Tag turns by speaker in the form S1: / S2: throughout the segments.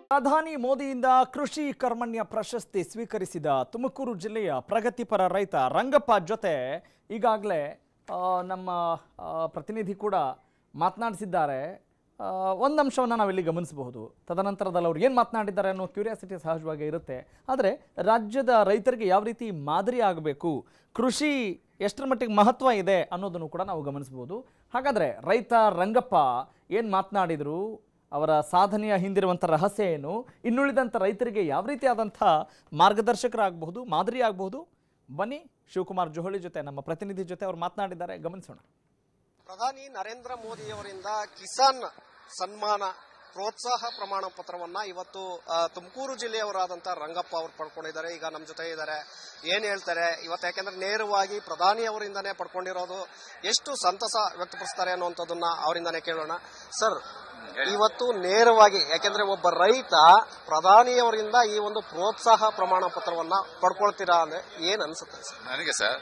S1: ಪ್ರಧಾನಿ ಮೋದಿಯಿಂದ ಕೃಷಿ ಕರ್ಮಣ್ಯ ಪ್ರಶಸ್ತಿ ಸ್ವೀಕರಿಸಿದ ತುಮಕೂರು ಜಿಲ್ಲೆಯ ಪ್ರಗತಿಪರ ರೈತ ರಂಗಪ್ಪ ಜೊತೆ ಈಗಾಗಲೇ ನಮ್ಮ ಆ, ಪ್ರತಿನಿಧಿ ಕೂಡ ಮಾತನಾಡಿಸಿದ್ದಾರೆ ಒಂದು ಅಂಶವನ್ನು ನಾವಿಲ್ಲಿ ಗಮನಿಸಬಹುದು ತದನಂತರದಲ್ಲಿ ಅವ್ರು ಏನು ಮಾತನಾಡಿದ್ದಾರೆ ಅನ್ನೋ ಕ್ಯೂರಿಯಾಸಿಟಿ ಸಹಜವಾಗಿ ಇರುತ್ತೆ ಆದರೆ ರಾಜ್ಯದ ರೈತರಿಗೆ ಯಾವ ರೀತಿ ಮಾದರಿ ಆಗಬೇಕು ಕೃಷಿ ಎಷ್ಟರ ಮಟ್ಟಿಗೆ ಮಹತ್ವ ಇದೆ ಅನ್ನೋದನ್ನು ಕೂಡ ನಾವು ಗಮನಿಸಬಹುದು ಹಾಗಾದರೆ ರೈತ ರಂಗಪ್ಪ ಏನು ಮಾತನಾಡಿದರು ಅವರ ಸಾಧನೆಯ ಹಿಂದಿರುವಂಥ ರಹಸ್ಯ ಏನು ಇನ್ನುಳಿದಂಥ ರೈತರಿಗೆ ಯಾವ ರೀತಿಯಾದಂಥ ಮಾರ್ಗದರ್ಶಕರಾಗಬಹುದು ಮಾದರಿ ಆಗಬಹುದು ಬನ್ನಿ ಶಿವಕುಮಾರ್ ಜೋಹಳಿ ಜೊತೆ ನಮ್ಮ ಪ್ರತಿನಿಧಿ ಜೊತೆ ಅವ್ರು ಮಾತನಾಡಿದ್ದಾರೆ ಗಮನಿಸೋಣ
S2: ಪ್ರಧಾನಿ ನರೇಂದ್ರ ಮೋದಿಯವರಿಂದ ಕಿಸಾನ್ ಸನ್ಮಾನ ಪ್ರೋತ್ಸಾಹ ಪ್ರಮಾಣ ಪತ್ರವನ್ನ ಇವತ್ತು ಆ, ತುಮಕೂರು ಜಿಲ್ಲೆಯವರಾದಂತ ರಂಗಪ್ಪ ಅವರು ಪಡ್ಕೊಂಡಿದ್ದಾರೆ ಈಗ ನಮ್ಮ ಜೊತೆ ಇದ್ದಾರೆ ಏನ್ ಹೇಳ್ತಾರೆ ಇವತ್ತು ಯಾಕೆಂದ್ರೆ ನೇರವಾಗಿ ಪ್ರಧಾನಿ ಅವರಿಂದಾನೇ ಪಡ್ಕೊಂಡಿರೋದು ಎಷ್ಟು ಸಂತಸ ವ್ಯಕ್ತಪಡಿಸ್ತಾರೆ ಅನ್ನುವಂಥದ್ದನ್ನ ಅವರಿಂದಾನೇ ಕೇಳೋಣ ಸರ್ ಇವತ್ತು ನೇರವಾಗಿ ಯಾಕೆಂದ್ರೆ ಒಬ್ಬ ರೈತ ಪ್ರಧಾನಿಯವರಿಂದ ಈ ಒಂದು ಪ್ರೋತ್ಸಾಹ ಪ್ರಮಾಣ ಪತ್ರವನ್ನ ಪಡ್ಕೊಳ್ತೀರಾ ಅಂದ್ರೆ ಏನ್ ಅನ್ಸುತ್ತೆ ಸರ್
S3: ನನಗೆ ಸರ್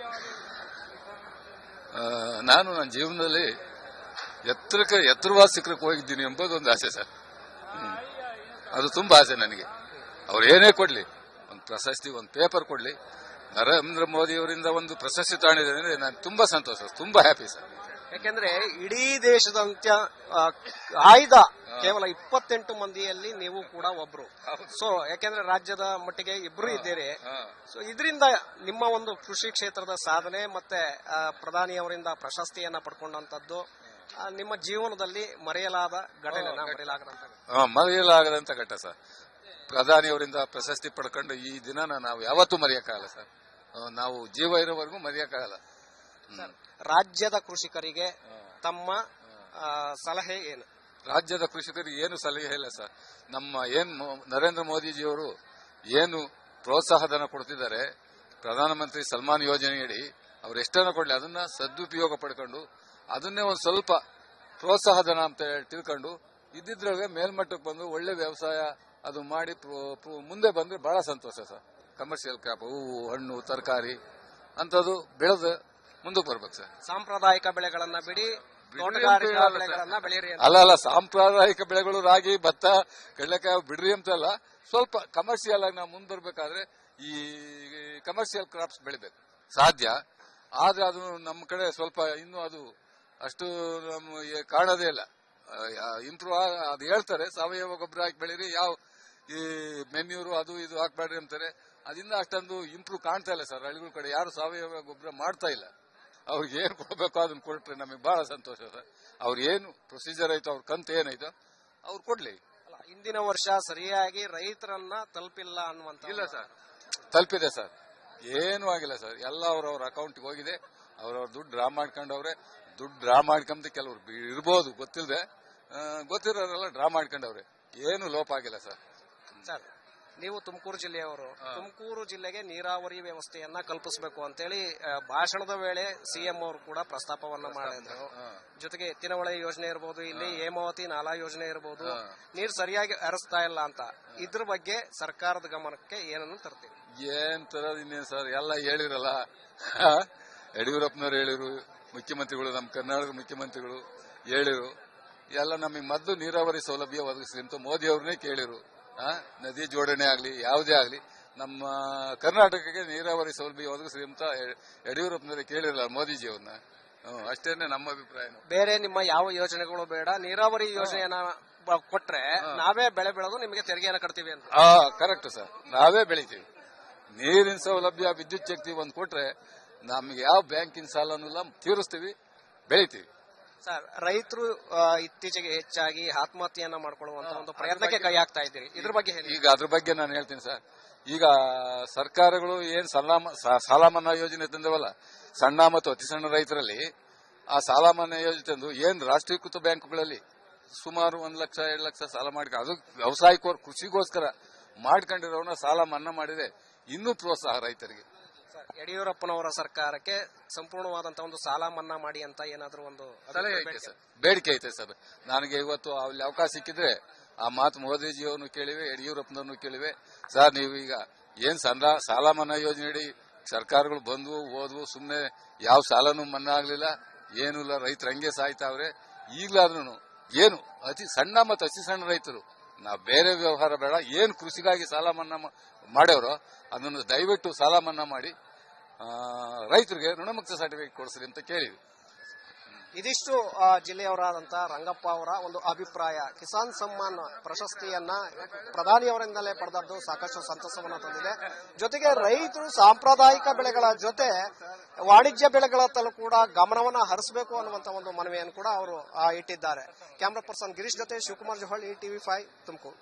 S3: ಆ, ನಾನು ನನ್ನ ಜೀವನದಲ್ಲಿ ಎತ್ತರಕ್ಕೆ ಎತ್ತರವಾದ ಶಿಖರಕ್ಕೆ ಹೋಗಿದ್ದೀನಿ ಎಂಬುದು ಒಂದು ಆಸೆ ಸರ್ ಹ್ಮ್. ಅದು ತುಂಬಾ ಆಸೆ ನನಗೆ ಅವ್ರು ಏನೇ ಕೊಡ್ಲಿ ಒಂದು ಪ್ರಶಸ್ತಿ ಒಂದು ಪೇಪರ್ ಕೊಡ್ಲಿ ನರೇಂದ್ರ ಮೋದಿ ಅವರಿಂದ ಒಂದು ಪ್ರಶಸ್ತಿ ತಗೊಂಡಿದ್ದೇನೆ ಅಂದ್ರೆ ನಾನು ತುಂಬಾ ಸಂತೋಷ ತುಂಬಾ ಹ್ಯಾಪಿ ಸರ್
S2: ಯಾಕೆಂದ್ರೆ ಇಡೀ ದೇಶದಂತ್ಯ ಆ, ಆಯ್ದ ಕೇವಲ ಇಪ್ಪತ್ತೆಂಟು ಮಂದಿಯಲ್ಲಿ ನೀವು ಕೂಡ ಒಬ್ರು ಸೊ ಯಾಕೆಂದ್ರೆ ರಾಜ್ಯದ ಮಟ್ಟಿಗೆ ಇಬ್ರು ಇದ್ದೀರಿ ಸೊ ಇದರಿಂದ ನಿಮ್ಮ ಒಂದು ಕೃಷಿ ಕ್ಷೇತ್ರದ ಸಾಧನೆ ಮತ್ತೆ ಆ, ಪ್ರಧಾನಿಯವರಿಂದ ಪ್ರಶಸ್ತಿಯನ್ನ ಪಡ್ಕೊಂಡಂತದ್ದು ಆ, ನಿಮ್ಮ ಜೀವನದಲ್ಲಿ ಮರೆಯಲಾದ ಘಟನೆನ ಮರೆಯಲಾಗದಂತ
S3: ಆ, ಮರೆಯಲಾಗದಂತ ಘಟ್ಟ ಸರ್ ಪ್ರಧಾನಿಯವರಿಂದ ಪ್ರಶಸ್ತಿ ಪಡ್ಕೊಂಡು ಈ ದಿನ ನಾವು ಯಾವತ್ತೂ ಮರೆಯಕ್ಕಾಗಲ್ಲ ಸರ್ ಆ, ನಾವು ಜೀವ ಇರೋವರೆಗೂ ಮರೆಯಕ್ಕಾಗಲ್ಲ ಹ್ಮ್.
S2: ರಾಜ್ಯದ ಕೃಷಿಕರಿಗೆ ತಮ್ಮ ಆ, ಸಲಹೆ ಏನು
S3: ರಾಜ್ಯದ ಕೃಷಿಕರಿಗೆ ಏನು ಸಲಹೆ ಇಲ್ಲ ಸರ್ ನಮ್ಮ ಏನ್ ಮೊ- ನರೇಂದ್ರ ಮೋದಿಜಿಯವರು ಏನು ಪ್ರೋತ್ಸಾಹಧನ ಕೊಡ್ತಿದ್ದಾರೆ ಪ್ರಧಾನಮಂತ್ರಿ ಸಲ್ಮಾನ್ ಯೋಜನೆಯಡಿ ಅವ್ರು ಎಷ್ಟನ್ನ ಕೊಡ್ಲಿ ಅದನ್ನ ಸದುಪಯೋಗ ಪಡ್ಕೊಂಡು ಅದನ್ನೇ ಒಂದು ಸ್ವಲ್ಪ ಪ್ರೋತ್ಸಾಹಧನ ಅಂತ ಹೇಳಿ ತಿಳ್ಕೊಂಡು ಇದ್ದಿದ್ರೊಳಗೆ ಮೇಲ್ಮಟ್ಟಕ್ಕೆ ಬಂದು ಒಳ್ಳೆ ವ್ಯವಸಾಯ ಅದು ಮಾಡಿ ಪ್ರೋ- ಪ್ರೋ- ಮುಂದೆ ಬಂದ್ರೆ ಬಹಳ ಸಂತೋಷ ಸರ್ ಕಮರ್ಷಿಯಲ್ ಕ್ರಾಪ್ ಹೂವು ಹಣ್ಣು ತರಕಾರಿ ಅಂತದ್ದು ಬೆಳೆದು ಮುಂದಕ್ಕೆ ಬರ್ಬೇಕು ಸರ್
S2: ಸಾಂಪ್ರದಾಯಿಕ ಬೆಳೆಗಳನ್ನ ಬಿಡಿ ತೋಟಗಾರಿಕಾ ಬೆಳೆಗಳನ್ನ ಬೆಳೆಯಿರಿ ಅಂತ
S3: ಅಲ್ಲ ಅಲ್ಲ ಸಾಂಪ್ರದಾಯಿಕ ಬೆಳೆಗಳು ರಾಗಿ ಭತ್ತ ಕಡಲೆಕಾಯಿ ಬಿಡ್ರಿ ಅಂತ ಅಲ್ಲ ಸ್ವಲ್ಪ ಕಮರ್ಷಿಯಲ್ ಆಗಿ ನಾವು ಮುಂದೆ ಬರ್ಬೇಕಾದ್ರೆ ಈ ಕಮರ್ಷಿಯಲ್ ಕ್ರಾಪ್ಸ್ ಬೆಳಿಬೇಕು ಸಾಧ್ಯ ಆದ್ರೆ ಅದು ನಮ್ಮ ಕಡೆ ಸ್ವಲ್ಪ ಇನ್ನೂ ಅದು ಅಷ್ಟು ನಮ್ಮ ಏ- ಕಾಣೋದೇ ಇಲ್ಲ ಇಂಪ್ರೂವ್ ಅದು ಹೇಳ್ತಾರೆ ಸಾವಯವ ಗೊಬ್ಬರ ಹಾಕಿ ಬೆಳೀರಿ ಯಾವ ಈ ಮೆನ್ಯೂರು ಅದು ಇದು ಹಾಕ್ಬೇಡ್ರಿ ಅಂತಾರೆ ಅದರಿಂದ ಅಷ್ಟೊಂದು ಇಂಪ್ರೂವ್ ಕಾಣ್ತಾ ಇಲ್ಲ ಸರ್ ಹಳ್ಳಿಗಳ ಕಡೆ ಯಾರು ಸಾವಯವ ಗೊಬ್ಬರ ಮಾಡ್ತಾ ಇಲ್ಲ ಅವ್ರಿಗೆ ಏನ್ ಕೊಡ್ಬೇಕು ಅದನ್ನ ಕೊಟ್ರೆ ನಮಗೆ ಬಹಳ ಸಂತೋಷ ಸರ್ ಅವ್ರು ಏನು ಪ್ರೊಸೀಜರ್ ಐತೋ ಅವ್ರ ಕಂತು ಏನೈತೋ ಅವ್ರು ಕೊಡ್ಲಿ
S2: ಅಲ್ಲ, ಹಿಂದಿನ ವರ್ಷ ಸರಿಯಾಗಿ ರೈತರನ್ನ ತಲುಪಿಲ್ಲ ಅನ್ನುವಂತ
S3: ಇಲ್ಲ ಸರ್ ತಲುಪಿದೆ ಸರ್ ಏನೂ ಆಗಿಲ್ಲ ಸರ್ ಎಲ್ಲ ಅವ್ರವ್ರ ಅಕೌಂಟ್ಗೆ ಹೋಗಿದೆ ಅವ್ರವ್ರ ದುಡ್ಡು ಡ್ರಾ ಮಾಡ್ಕೊಂಡವ್ರೆ ದುಡ್ಡು ಡ್ರಾ ಮಾಡ್ಕೊಂಬ ಕೆಲವ್ರು ಬಿ- ಇರ್ಬೋದು ಗೊತ್ತಿಲ್ಲದೆ ಗೊತ್ತಿರೋರೆಲ್ಲ ಡ್ರಾ ಮಾಡ್ಕೊಂಡವ್ರೆ ಏನು ಲೋಪ ಆಗಿಲ್ಲ ಸರ್
S2: ಸರ್ ನೀವು ತುಮಕೂರು ಜಿಲ್ಲೆಯವರು ತುಮಕೂರು ಜಿಲ್ಲೆಗೆ ನೀರಾವರಿ ವ್ಯವಸ್ಥೆಯನ್ನ ಕಲ್ಪಿಸಬೇಕು ಅಂತೇಳಿ ಆ, ಭಾಷಣದ ವೇಳೆ ಸಿಎಂ ಅವರು ಕೂಡ ಪ್ರಸ್ತಾಪವನ್ನ ಮಾಡಿದ್ರು ಜೊತೆಗೆ ಎತ್ತಿನಹೊಳೆ ಯೋಜನೆ ಇರಬಹುದು ಇಲ್ಲಿ ಹೇಮಾವತಿ ನಾಲಾ ಯೋಜನೆ ಇರಬಹುದು ನೀರು ಸರಿಯಾಗಿ ಹರಿಸ್ತಾ ಇಲ್ಲ ಅಂತ ಇದ್ರ ಬಗ್ಗೆ ಸರ್ಕಾರದ ಗಮನಕ್ಕೆ ಏನನ್ನು ತರ್ತೀವಿ
S3: ಏನ್ ತರೋದು ಇನ್ನೇನ್ ಸರ್ ಎಲ್ಲ ಹೇಳಿರಲ್ಲ ಯಡಿಯೂರಪ್ಪನವ್ರು ಹೇಳಿರು ಮುಖ್ಯಮಂತ್ರಿಗಳು ನಮ್ಮ ಕರ್ನಾಟಕ ಮುಖ್ಯಮಂತ್ರಿಗಳು ಹೇಳಿರು ಎಲ್ಲ ನಮಗೆ ಮೊದಲು ನೀರಾವರಿ ಸೌಲಭ್ಯ ಒದಗಿಸಿ ಅಂತ ಮೋದಿ ಅವ್ರನ್ನೇ ಕೇಳಿರು ಆ, ನದಿ ಜೋಡಣೆ ಆಗಲಿ ಯಾವುದೇ ಆಗಲಿ ನಮ್ಮ ಕರ್ನಾಟಕಕ್ಕೆ ನೀರಾವರಿ ಸೌಲಭ್ಯ ಒದಗಿಸಿ ಅಂತ ಯಡಿಯೂರಪ್ಪನವರೇ ಕೇಳಿರಲ್ಲ ಮೋದಿಜಿ ಅವ್ರನ್ನ ಹ್ಮ್, ಅಷ್ಟೇನೆ ನಮ್ಮ ಅಭಿಪ್ರಾಯ
S2: ಬೇರೆ ನಿಮ್ಮ ಯಾವ ಯೋಜನೆಗಳು ಬೇಡ ನೀರಾವರಿ ಯೋಜನೆಯನ್ನ ಬ- ಕೊಟ್ರೆ ನಾವೇ ಬೆಳೆ ಬೆಳೆದು ನಿಮಗೆ ತೆರಿಗೆಯನ್ನ ಕಟ್ತೀವಿ ಅಂತ
S3: ಆ ಕರೆಕ್ಟ್ ಸರ್ ನಾವೇ ಬೆಳಿತೀವಿ ನೀರಿನ ಸೌಲಭ್ಯ ವಿದ್ಯುತ್ ಶಕ್ತಿ ಒಂದು ಕೊಟ್ರೆ ನಮ್ಗೆ ಯಾವ ಬ್ಯಾಂಕಿನ ಸಾಲನೂ ತೀರಿಸ್ತೀವಿ ಬೆಳಿತೀವಿ
S2: ಸರ್ ರೈತರು ಇತ್ತೀಚೆಗೆ ಹೆಚ್ಚಾಗಿ ಆತ್ಮಹತ್ಯೆಯನ್ನ ಮಾಡ್ಕೊಳ್ಳುವಂತ ಒಂದು ಪ್ರಯತ್ನಕ್ಕೆ ಕೈ ಹಾಕ್ತಾ ಇದ್ದೀರಿ ಇದ್ರ ಬಗ್ಗೆ ಹೇಳಿ
S3: ಈಗ ಅದ್ರ ಬಗ್ಗೆ ನಾನು ಹೇಳ್ತೀನಿ ಸರ್ ಈಗ ಸರ್ಕಾರಗಳು ಏನ್ ಸಾಲ ಮ- ಸಾ- ಸಾಲ ಮನ್ನಾ ಯೋಜನೆ ತಂದವಲ್ಲ ಸಣ್ಣ ಮತ್ತು ಅತಿ ಸಣ್ಣ ರೈತರಲ್ಲಿ ಆ ಸಾಲ ಮನ್ನಾ ಯೋಜನೆ ತಂದು ಏನ್ ರಾಷ್ಟ್ರೀಕೃತ ಬ್ಯಾಂಕುಗಳಲ್ಲಿ ಸುಮಾರು ಒಂದ್ ಲಕ್ಷ ಎರಡು ಲಕ್ಷ ಸಾಲ ಮಾಡ್ಕೊಂಡು ಅದು ವ್ಯವಸಾಯಕ್ಕೋ ಕೃಷಿಗೋಸ್ಕರ ಮಾಡ್ಕೊಂಡಿರೋನ ಸಾಲ ಮನ್ನಾ ಮಾಡಿದ್ರೆ ಇನ್ನೂ ಪ್ರೋತ್ಸಾಹ ರೈತರಿಗೆ
S2: ಸರ್, ಯಡಿಯೂರಪ್ಪನವರ ಸರ್ಕಾರಕ್ಕೆ ಸಂಪೂರ್ಣವಾದಂತಹ ಒಂದು ಸಾಲ ಮನ್ನಾ ಮಾಡಿ ಅಂತ ಏನಾದ್ರೂ ಒಂದು
S3: ಸಲಹೆ ಐತೆ ಸರ್ ಬೇಡಿಕೆ ಐತೆ ಸರ್ ನನಗೆ ಇವತ್ತು ಅಲ್ಲಿ ಅವಕಾಶ ಸಿಕ್ಕಿದ್ರೆ ಆ ಮಾತು ಮೋದಿಜಿಯವರನ್ನು ಕೇಳಿವೆ ಯಡಿಯೂರಪ್ಪನವ್ರನ್ನು ಕೇಳಿವೆ ಸರ್ ನೀವು ಈಗ ಏನ್ ಸಣ್ಣ ಸಾಲ ಮನ್ನಾ ಯೋಜನೆಯಡಿ ಸರ್ಕಾರಗಳು ಬಂದ್ವು ಹೋದ್ವು ಸುಮ್ಮನೆ ಯಾವ ಸಾಲನೂ ಮನ್ನಾ ಆಗ್ಲಿಲ್ಲ ಏನೂ ಇಲ್ಲ ರೈತರು ಹಂಗೆ ಸಾಯ್ತಾವ್ರೆ ಈಗಲಾದ್ರೂ ಏನು ಅತಿ ಸಣ್ಣ ಮತ್ತು ಅತಿ ಸಣ್ಣ ರೈತರು ನಾ ಬೇರೆ ವ್ಯವಹಾರ ಬೇಡ ಏನ್ ಕೃಷಿಗಾಗಿ ಸಾಲ ಮನ್ನಾ ಮಾ- ಮಾಡ್ಯವ್ರೋ ಅದನ್ನು ದಯವಿಟ್ಟು ಸಾಲ ಮನ್ನಾ ಮಾಡಿ ಆ, ರೈತರಿಗೆ ಋಣಮುಕ್ತ ಸರ್ಟಿಫಿಕೇಟ್ ಕೊಡಿಸ್ರಿ ಅಂತ ಕೇಳಿದ್ವಿ
S2: ಇದಿಷ್ಟು ಆ, ಜಿಲ್ಲೆಯವರಾದಂತ ರಂಗಪ್ಪ ಅವರ ಒಂದು ಅಭಿಪ್ರಾಯ ಕಿಸಾನ್ ಸಮ್ಮಾನ್ ಪ್ರಶಸ್ತಿಯನ್ನ ಪ್ರಧಾನಿಯವರಿಂದಲೇ ಪಡೆದದ್ದು ಸಾಕಷ್ಟು ಸಂತಸವನ್ನು ತಂದಿದೆ ಜೊತೆಗೆ ರೈತರು ಸಾಂಪ್ರದಾಯಿಕ ಬೆಳೆಗಳ ಜೊತೆ ವಾಣಿಜ್ಯ ಬೆಳೆಗಳತ್ತಲೂ ಕೂಡ ಗಮನವನ್ನ ಹರಿಸಬೇಕು ಅನ್ನುವಂತ ಒಂದು ಮನವಿಯನ್ನು ಕೂಡ ಅವರು ಆ, ಇಟ್ಟಿದ್ದಾರೆ ಕ್ಯಾಮ್ರಾ ಪರ್ಸನ್ ಗಿರೀಶ್ ಜೊತೆ ಶಿವಕುಮಾರ್ ಜೋಹಳಿ ಟಿವಿ ಫೈವ್ ತುಮಕೂರು